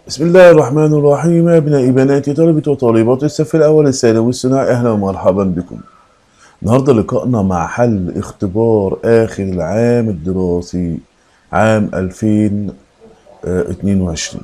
بسم الله الرحمن الرحيم أبنائي بناتي طلبة وطالبات الصف الأول الثانوي الصناعي أهلا ومرحبا بكم النهاردة لقائنا مع حل اختبار آخر العام الدراسي عام 2022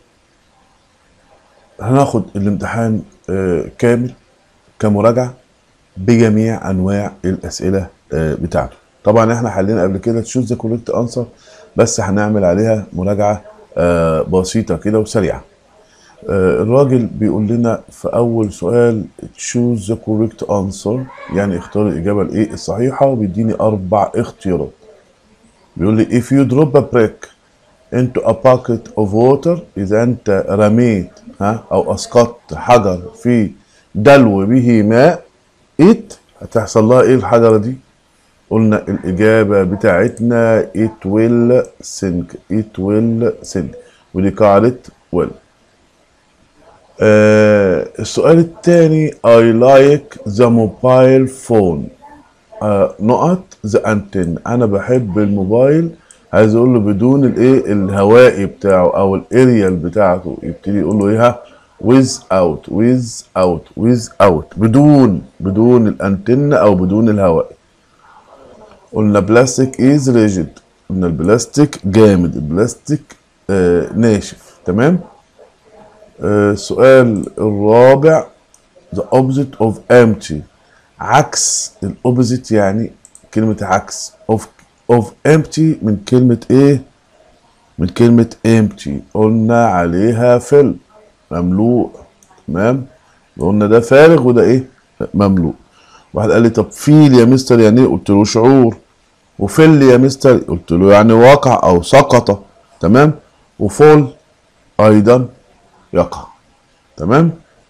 هناخد الامتحان آه، كامل كمراجعة بجميع أنواع الأسئلة آه، بتاعته طبعا احنا حلينا قبل كده تشوز ذا كوريكت انسر بس هنعمل عليها مراجعة آه، بسيطة كده وسريعة آه، الراجل بيقول لنا في أول سؤال choose the correct answer يعني اختار الإجابة الإيه الصحيحة وبيديني أربع اختيارات بيقول لي if you drop a brick into a bucket of water إذا أنت رميت ها أو أسقطت حجر في دلو به ماء it هتحصل لها إيه الحجرة دي؟ قلنا الإجابة بتاعتنا it will sink it will sink ودي قاعدة will آه السؤال الثاني I like the mobile phone آه نقط the antenna أنا بحب الموبايل عايز أقول له بدون الإيه الهوائي بتاعه أو الأريال بتاعته يبتدي يقول له إيه without without without بدون بدون الأنتنة أو بدون الهوائي قلنا بلاستيك از ريجيد قلنا البلاستيك جامد البلاستيك آه ناشف تمام آه السؤال الرابع the opposite of empty عكس الاوبوزيت يعني كلمة عكس of of empty من كلمة ايه من كلمة empty قلنا عليها fill مملوء تمام قلنا ده فارغ وده ايه مملوء واحد قال لي طب فيل يا مستر يعني ايه قلت له شعور وفل يا مستر قلت له يعني وقع او سقط تمام وفول ايضا يقع تمام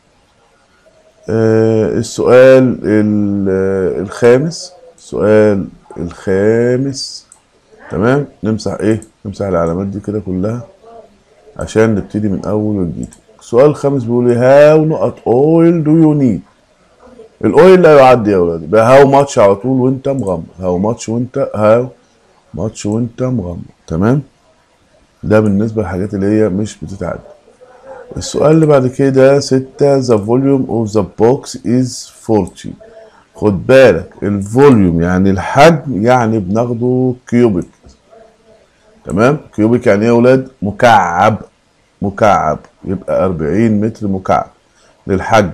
آه السؤال ال- آه، الخامس السؤال الخامس تمام نمسح ايه نمسح العلامات دي كده كلها عشان نبتدي من اول وجديد السؤال الخامس بيقول لي هاو نقط اويل دو يو نيد الاويل لا يعد يا ولاد يبقى هاو ماتش على طول وانت مغمض هاو ماتش وانت هاو ماتش وانت مغمض تمام ده بالنسبه للحاجات اللي هي مش بتتعد السؤال اللي بعد كده ستة the volume of the box is 40 خد بالك الفوليوم يعني الحجم يعني بناخده كيوبيك تمام كيوبيك يعني ايه يا ولاد مكعب مكعب يبقى 40 متر مكعب للحجم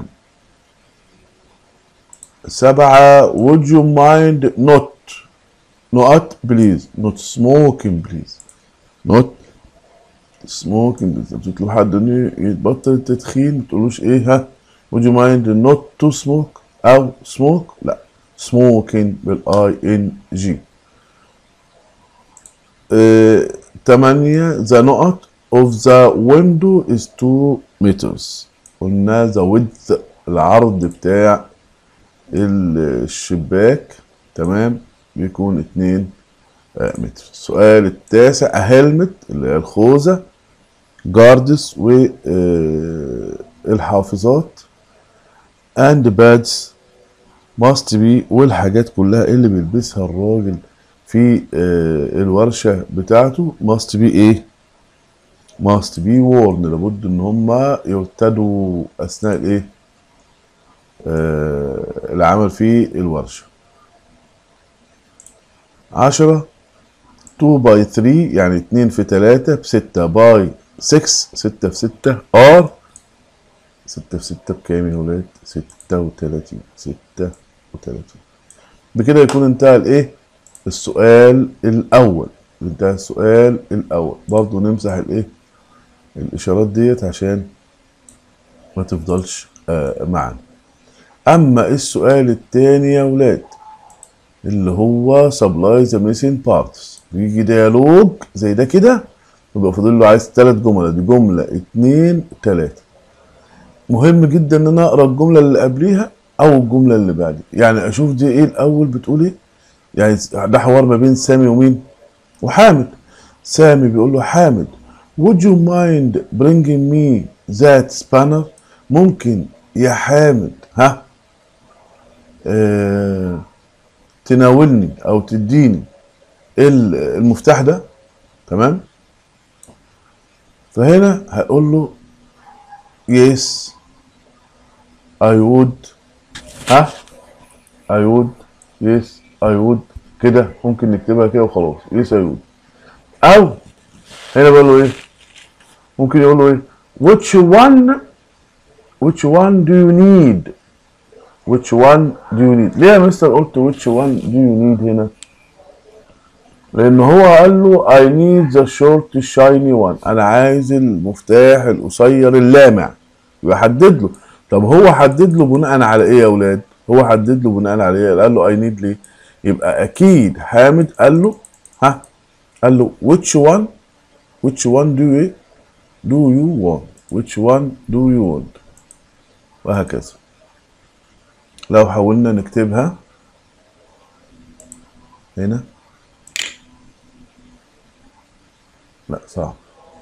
سبعة would you mind not not please not smoking please not smoking please لما تطلب حد انه يتبطل التدخين ما تقولوش ايه ها would you mind not to smoke او smoke لا smoking بالاي ان جي تمانية the نقط of the window is 2 meters قلنا the width العرض بتاع الشباك تمام بيكون اتنين آه، متر السؤال التاسع هيلمت اللي هي الخوذة جاردس والحافظات and pads must be والحاجات كلها اللي بيلبسها الراجل في آه، الورشة بتاعته must be ايه must be worn لابد ان هم يرتدوا اثناء الايه آه، العمل في الورشة عشرة 2 باي 3 يعني 2 في 3 بستة باي 6 6 في 6 ار 6 في 6 بكام يا ولاد 36 36 بكده يكون انتهى الايه السؤال الاول انتهى السؤال الاول برضو نمسح الايه الاشارات ديت عشان ما تفضلش آه معانا اما السؤال التاني يا ولاد اللي هو سبلاي ذا ميسين بارتس بيجي ديالوج زي ده كده يبقى فاضل له عايز ثلاث جمل دي جمله اتنين تلاته مهم جدا ان انا اقرا الجمله اللي قبليها او الجمله اللي بعديها يعني اشوف دي ايه الاول بتقول ايه يعني ده حوار ما بين سامي ومين وحامد سامي بيقول له حامد would you mind bringing me that spanner ممكن يا حامد ها آه تناولني او تديني ال- المفتاح ده تمام فهنا هقول له yes I would ها I would yes I would كده ممكن نكتبها كده وخلاص yes I would او هنا بقول له ايه ممكن يقول له ايه which one which one do you need which one do you need ليه يا مستر قلت which one do you need هنا لان هو قال له I need the short shiny one انا عايز المفتاح القصير اللامع يبقى حدد له طب هو حدد له بناء على ايه يا اولاد هو حدد له بناء على ايه قال له I need ليه يبقى اكيد حامد قال له ها قال له which one which one do you do you want which one do you want وهكذا لو حاولنا نكتبها هنا لا صعب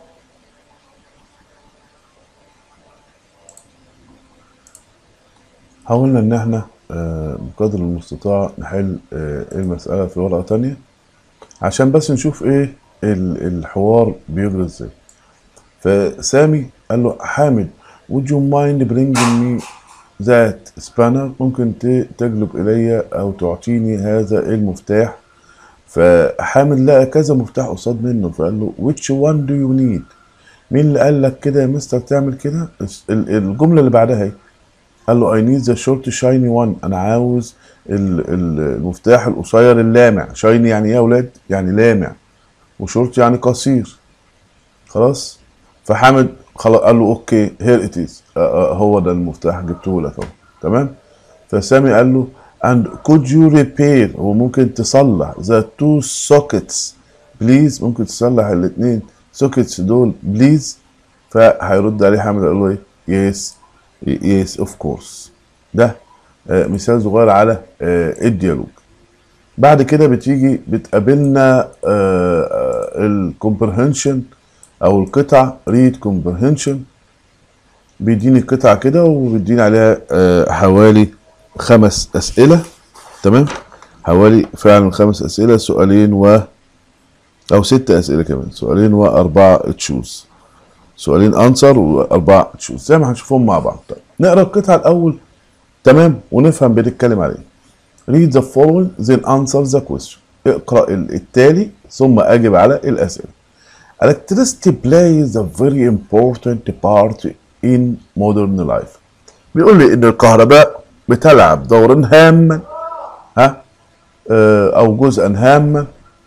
حاولنا ان احنا آه، بقدر المستطاع نحل آه، المسألة في ورقة تانية عشان بس نشوف ايه ال- الحوار بيجري ازاي فسامي قال له حامد would you mind bringing me that spanner ممكن ت- تجلب الي او تعطيني هذا المفتاح فحامد لقى كذا مفتاح قصاد منه فقال له which one do you need مين اللي قال لك كده يا مستر تعمل كده الس- ال- الجملة اللي بعدها اهي قال له I need the short shiny one أنا عاوز ال- ال- المفتاح القصير اللامع شايني يعني إيه يا أولاد؟ يعني لامع وشورت يعني قصير خلاص فحامد خلاص قال له أوكي هير إت إز هو ده المفتاح جبته لك أهو تمام فسامي قال له and could you repair هو ممكن تصلح the two sockets please ممكن تصلح الاثنين sockets دول please فهيرد عليه حامد قال له ايه yes yes of course ده آه، مثال صغير على آه، الديالوج بعد كده بتيجي بتقابلنا الكومبرهنشن او القطع ريد كومبرهنشن بيديني قطعة كده وبيديني عليها آه، حوالي خمس أسئلة تمام حوالي فعلا خمس أسئلة سؤالين و أو ست أسئلة كمان سؤالين وأربعة تشوز سؤالين أنسر وأربعة تشوز زي ما هنشوفهم مع بعض طيب نقرا القطعة الأول تمام ونفهم بتتكلم على إيه read the following then answer the question اقرأ ال- التالي ثم أجب على الأسئلة electricity plays a very important part in modern life بيقول لي ان الكهرباء بتلعب دورا هاما ها آه، او جزءا هاما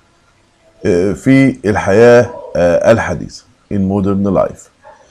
آه، في الحياة آه، الحديثة in modern life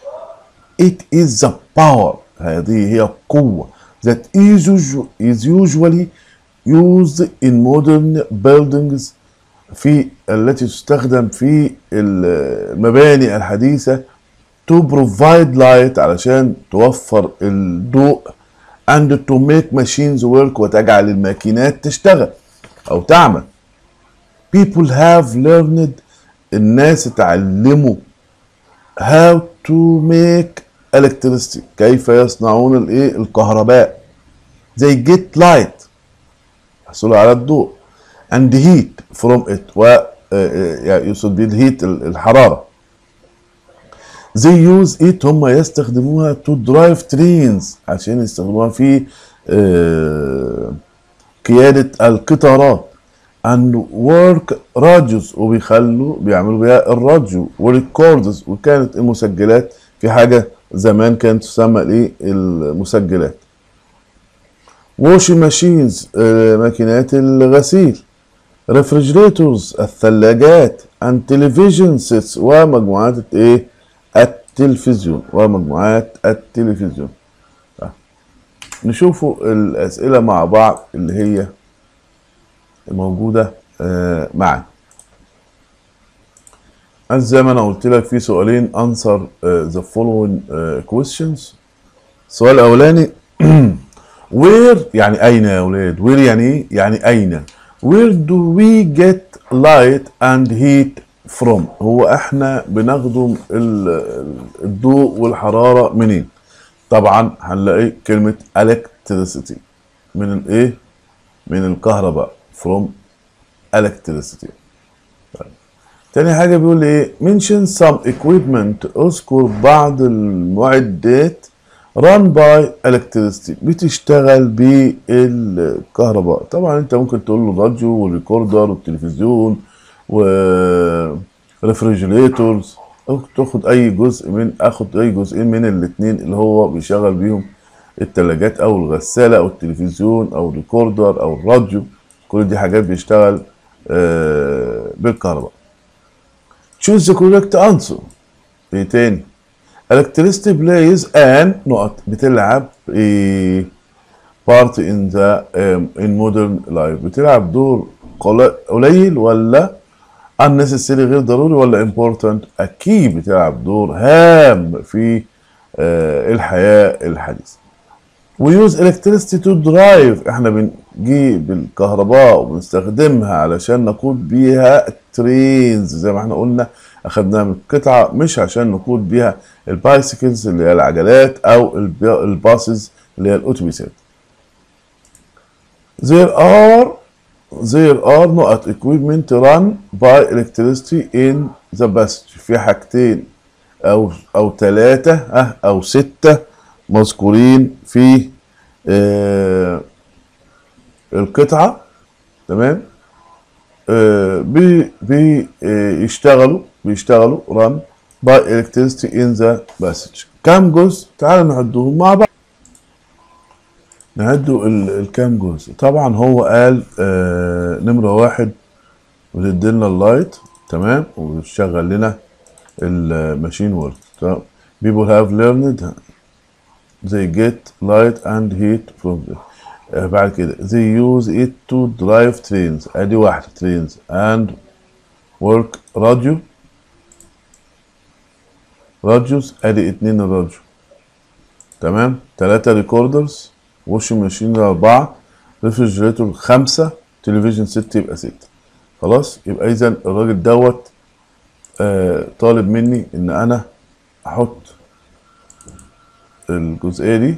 it is the power هذه هي القوة that is usu- is usually used in modern buildings في التي تستخدم في المباني الحديثة to provide light علشان توفر الضوء and to make machines work وتجعل الماكينات تشتغل أو تعمل people have learned الناس اتعلموا how to make electricity كيف يصنعون الايه الكهرباء they get light يحصلوا على الضوء and heat from it و آه، آه، يعني يقصد بيه الهيت ال- الحرارة they use it هم يستخدموها to drive trains عشان يستخدموها في آه، قيادة القطارات and work radios وبيخلوا بيعملوا بيها الراديو وريكوردز وكانت المسجلات في حاجة زمان كانت تسمى الايه المسجلات واشي ماشينز ماكينات الغسيل ريفرجريتورز الثلاجات and television sets ومجموعات ايه التلفزيون ومجموعات التلفزيون طيب. نشوفوا الأسئلة مع بعض اللي هي موجودة آه، معانا أنا زي ما أنا قلت لك في سؤالين answer uh, the following uh, questions السؤال الأولاني where يعني أين يا أولاد where يعني إيه يعني أين where do we get light and heat from هو احنا بناخده ال- ال- الضوء والحرارة منين طبعا هنلاقي كلمة electricity من الايه من الكهرباء from electricity طيب. تاني حاجة بيقول ايه mention some equipment اذكر بعض المعدات run by electricity بتشتغل بالكهرباء طبعا انت ممكن تقول له الراديو والريكوردر والتلفزيون و ريفريجريتورز او تاخد اي جزء من اخد اي جزئين من الاتنين اللي هو بيشغل بيهم التلاجات او الغسالة او التلفزيون او الريكوردر او الراديو كل دي حاجات بيشتغل آه بالكهرباء choose the correct answer ايه تاني electricity plays an نقط بتلعب ايه part in the um, in modern life بتلعب دور قل- قليل ولا unnecessary غير ضروري ولا important اكيد بتلعب دور هام في آه الحياة الحديثة we use electricity to drive احنا بنجيب الكهرباء وبنستخدمها علشان نقود بيها ترينز زي ما احنا قلنا اخدناها من القطعة مش عشان نقود بيها البايسكلز اللي هي العجلات او الب- الباسز اللي هي الاتوبيسات there are there are نقط equipment run by electricity in the passage في حاجتين او او ثلاثة اه او ستة مذكورين في آه القطعة تمام آه بي بيشتغلوا بيشتغلوا run by electricity in the passage كام جزء تعالوا نعدهم مع بعض نعدوا ال- الكام جزء طبعا هو قال آه نمرة واحد بتديلنا اللايت تمام وبتشغل لنا الماشين وورك تمام people have learned they get light and heat from the آه بعد كده they use it to drive trains ادي واحدة trains and work radio راديوس ادي اتنين الراديو تمام تلاتة ريكوردرز واشنج ماشين اربعة ريفرجريتور خمسة تلفزيون ستة يبقى ستة خلاص يبقى اذا الراجل دوت آه طالب مني ان انا احط الجزئية دي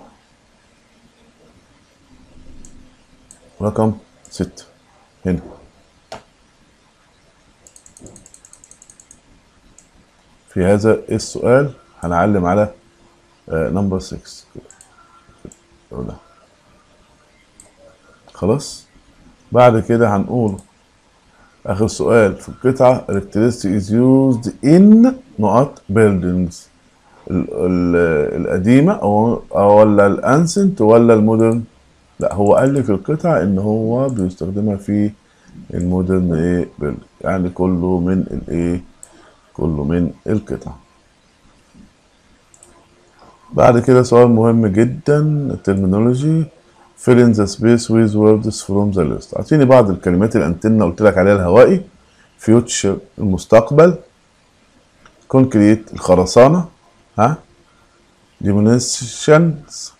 رقم ستة هنا في هذا السؤال هنعلم على نمبر 6 ده خلاص بعد كده هنقول اخر سؤال في القطعة electricity is used in نقط buildings ال ال القديمة او أو ولا الانسنت ولا المودرن لا هو قال لي في القطعة ان هو بيستخدمها في المودرن ايه building يعني كله من الايه كله من القطع بعد كده سؤال مهم جدا terminology fill in the space with words from the list اعطيني بعض الكلمات اللي انتنا قلت لك عليها الهوائي future المستقبل concrete الخرسانة ها diminutions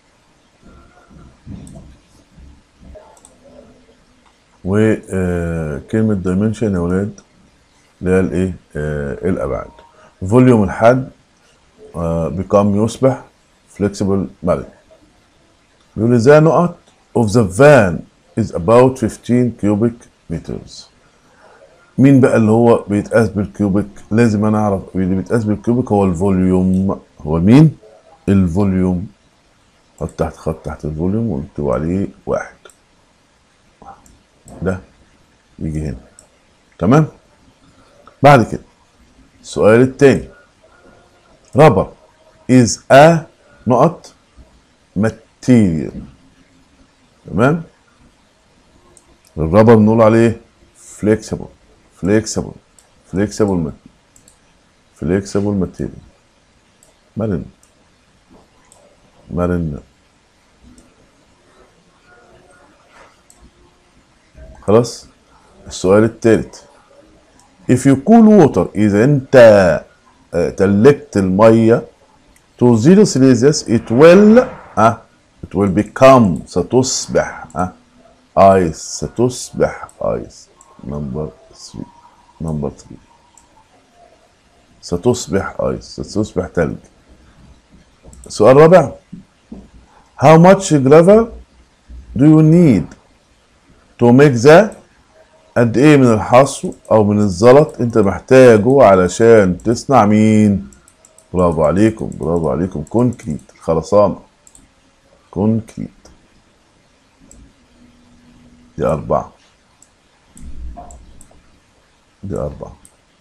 وكلمة dimension يا ولاد اللي هي الايه آه الابعاد فوليوم الحد آه بيكام يصبح فليكسيبل مالك بيقول ازاي نقط of the van is about 15 cubic meters مين بقى اللي هو بيتقاس بالكيوبيك لازم انا اعرف اللي بيتقاس بالكيوبيك هو الفوليوم هو مين الفوليوم حط تحت خط تحت الفوليوم ونكتب عليه واحد ده يجي هنا تمام بعد كده السؤال التاني رابر is a نقط material تمام الرابر نقول عليه flexible flexible flexible mat- flexible material مرن مرن خلاص السؤال التالت if you cool water إذا أنت آه، تلجت المية to zero celsius it will آه it will become ستصبح آه ice ستصبح ice number 3 number 3 ستصبح ice ستصبح تلج السؤال الرابع how much gravel do you need to make the قد ايه من الحصو او من الزلط انت محتاجه علشان تصنع مين برافو عليكم برافو عليكم كونكريت خرسانة كونكريت دي أربعة دي أربعة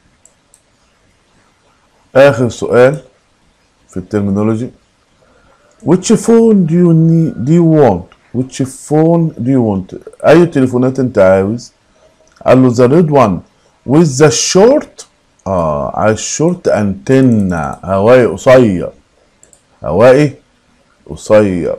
آخر سؤال في الترمينولوجي which phone do you need do you want which phone do you want أي تليفونات أنت عاوز قال له the red one with the short اه على الشورت انتنا هوائي قصير هوائي قصير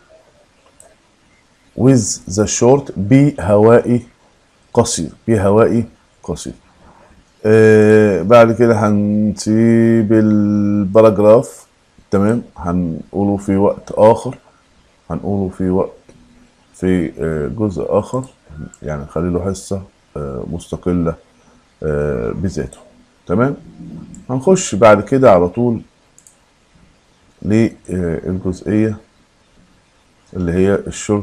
with the short بهوائي قصير بهوائي قصير آه بعد كده هنسيب الباراجراف تمام هنقوله في وقت اخر هنقوله في وقت في آه جزء اخر يعني نخلي له حصه آه مستقله آه بذاته تمام هنخش بعد كده على طول للجزئية اللي هي الشورت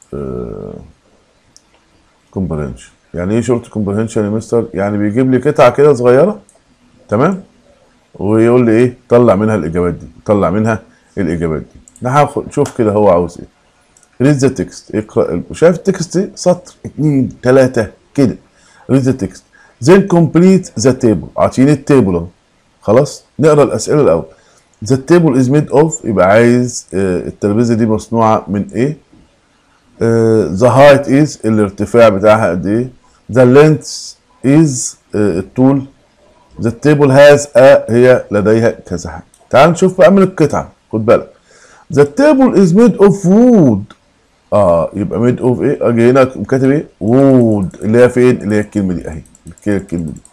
كومبرينشن يعني ايه شورت كومبرينشن يا مستر يعني بيجيب لي قطعة كده صغيرة تمام ويقول لي ايه طلع منها الاجابات دي طلع منها الاجابات دي ناخد نشوف كده هو عاوز ايه ريد ذا تكست اقرا شايف التكست ايه سطر اتنين تلاتة كده ريد ذا تكست then complete the table عاطيني التيبل اهو خلاص نقرا الاسئله الاول the table is made of يبقى عايز آه الترابيزه دي مصنوعه من ايه آه the height is الارتفاع بتاعها قد ايه the length is آه الطول the table has a هي لديها كذا حاجه تعال نشوف بقى من القطعه خد بالك the table is made of wood اه يبقى made of ايه اجي هنا كاتب ايه wood اللي هي فين اللي هي الكلمه دي اهي الكلمة دي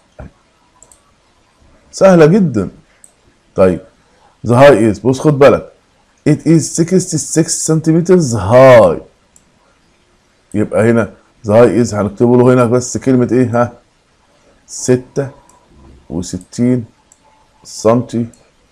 سهلة جدا طيب the high is بص خد بالك it is 66 centimeters high يبقى هنا the high is هنكتبه له هنا بس كلمة ايه ها ستة وستين سنتي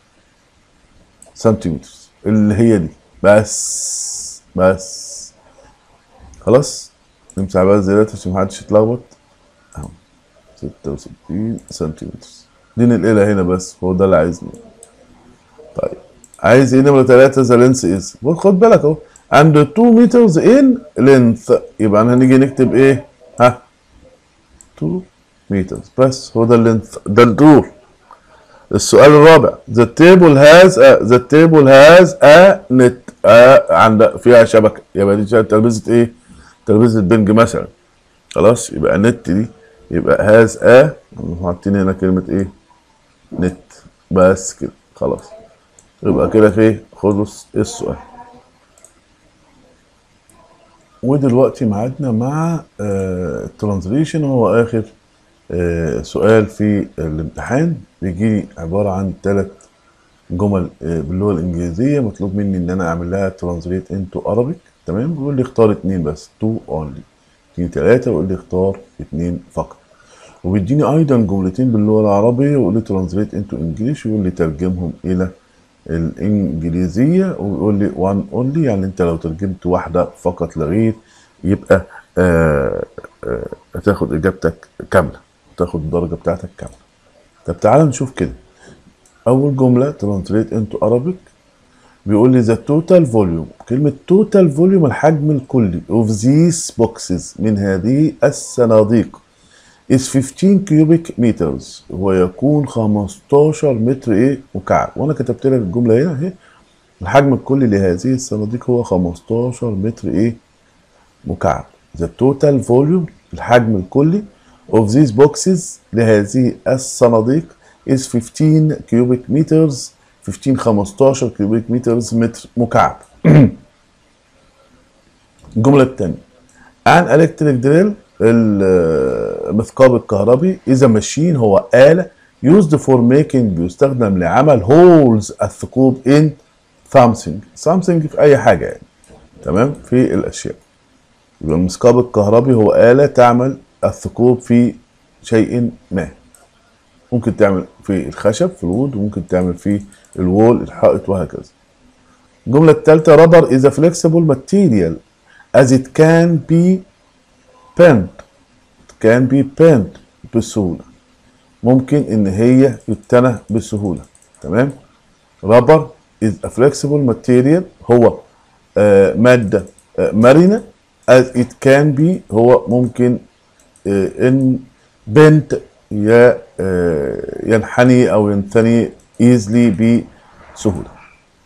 سنتيمتر اللي هي دي بس بس خلاص نمسح بقى الزيادات عشان محدش يتلخبط اهو 66 سنتيمتر دي ننقلها هنا بس هو ده اللي عايزني طيب عايز ايه نمرة 3 ذا لينس از خد بالك اهو عند 2 مترز ان لينث يبقى انا هنيجي نكتب ايه ها 2 مترز بس هو ده اللينث ده الطول السؤال الرابع the table has a the table has a net a عند فيها شبكة يبقى دي ترابيزة ايه ترابيزة بنج مثلا خلاص يبقى النت دي يبقى هاز ا حاطين هنا كلمة ايه نت بس كده خلاص يبقى كده في خلص السؤال ودلوقتي ميعادنا مع الترانزليشن هو اخر آه سؤال في الامتحان بيجي عبارة عن ثلاث جمل آه باللغة الإنجليزية مطلوب مني إن أنا أعمل لها ترانزليت انتو Arabic تمام بيقول لي اختار اتنين بس تو اونلي اديني تلاتة ويقول لي اختار اتنين فقط وبيديني ايضا جملتين باللغه العربيه ويقول لي ترانزليت انتو انجليش ويقول لي ترجمهم الى الانجليزيه ويقول لي وان اونلي يعني انت لو ترجمت واحده فقط لا غير يبقى آه آه هتاخد اجابتك كامله تاخد الدرجه بتاعتك كامله طب تعالى نشوف كده اول جمله ترانزليت انتو Arabic بيقول لي the total volume كلمة total volume الحجم الكلي of these boxes من هذه الصناديق is 15 cubic meters ويكون 15 متر ايه مكعب وانا كتبت لك الجملة هنا اهي الحجم الكلي لهذه الصناديق هو 15 متر ايه مكعب the total volume الحجم الكلي of these boxes لهذه الصناديق is 15 cubic meters 15 15 كيوبيك مترز متر مكعب الجملة الثانية عن الكتريك دريل المثقاب الكهربي إذا ماشين هو آلة used for making بيستخدم لعمل holes الثقوب in something something في أي حاجة يعني تمام في الأشياء يبقى المثقاب الكهربي هو آلة تعمل الثقوب في شيء ما ممكن تعمل في الخشب في الوود وممكن تعمل في الوول الحائط وهكذا الجملة الثالثة rubber is a flexible material as it can be bent can be bent بسهولة ممكن إن هي يتنى بسهولة تمام rubber is a flexible material هو آه مادة آه مرنة as it can be هو ممكن آه إن bent ي- آه ينحني أو ينثني easily بسهولة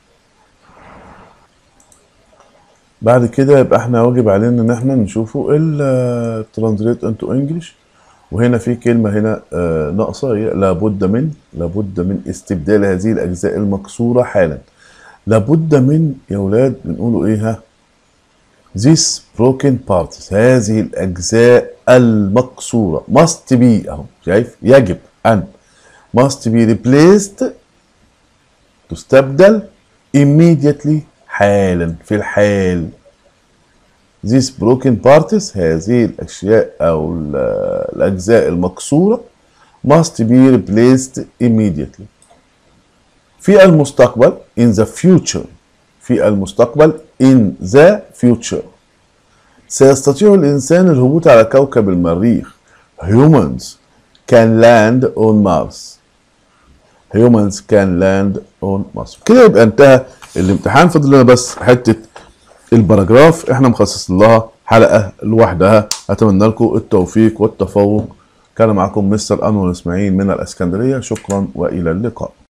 بعد كده يبقى احنا واجب علينا ان احنا نشوفه الترانزليت انتو انجلش وهنا في كلمة هنا آه، ناقصة هي لابد من لابد من استبدال هذه الأجزاء المكسورة حالا لابد من يا ولاد بنقولوا إيه ها This broken parts هذه الأجزاء المكسورة must be أهو شايف يجب أن must be replaced تستبدل immediately حالا في الحال These broken parts هذه الأشياء أو ال- الأجزاء المكسورة must be replaced immediately في المستقبل in the future في المستقبل in the future سيستطيع الإنسان الهبوط على كوكب المريخ humans can land on Mars humans can land on Mars كده يبقى انتهى الامتحان فاضل لنا بس حته الباراجراف احنا مخصص لها حلقه لوحدها اتمنى لكم التوفيق والتفوق كان معكم مستر انور اسماعيل من الاسكندريه شكرا والى اللقاء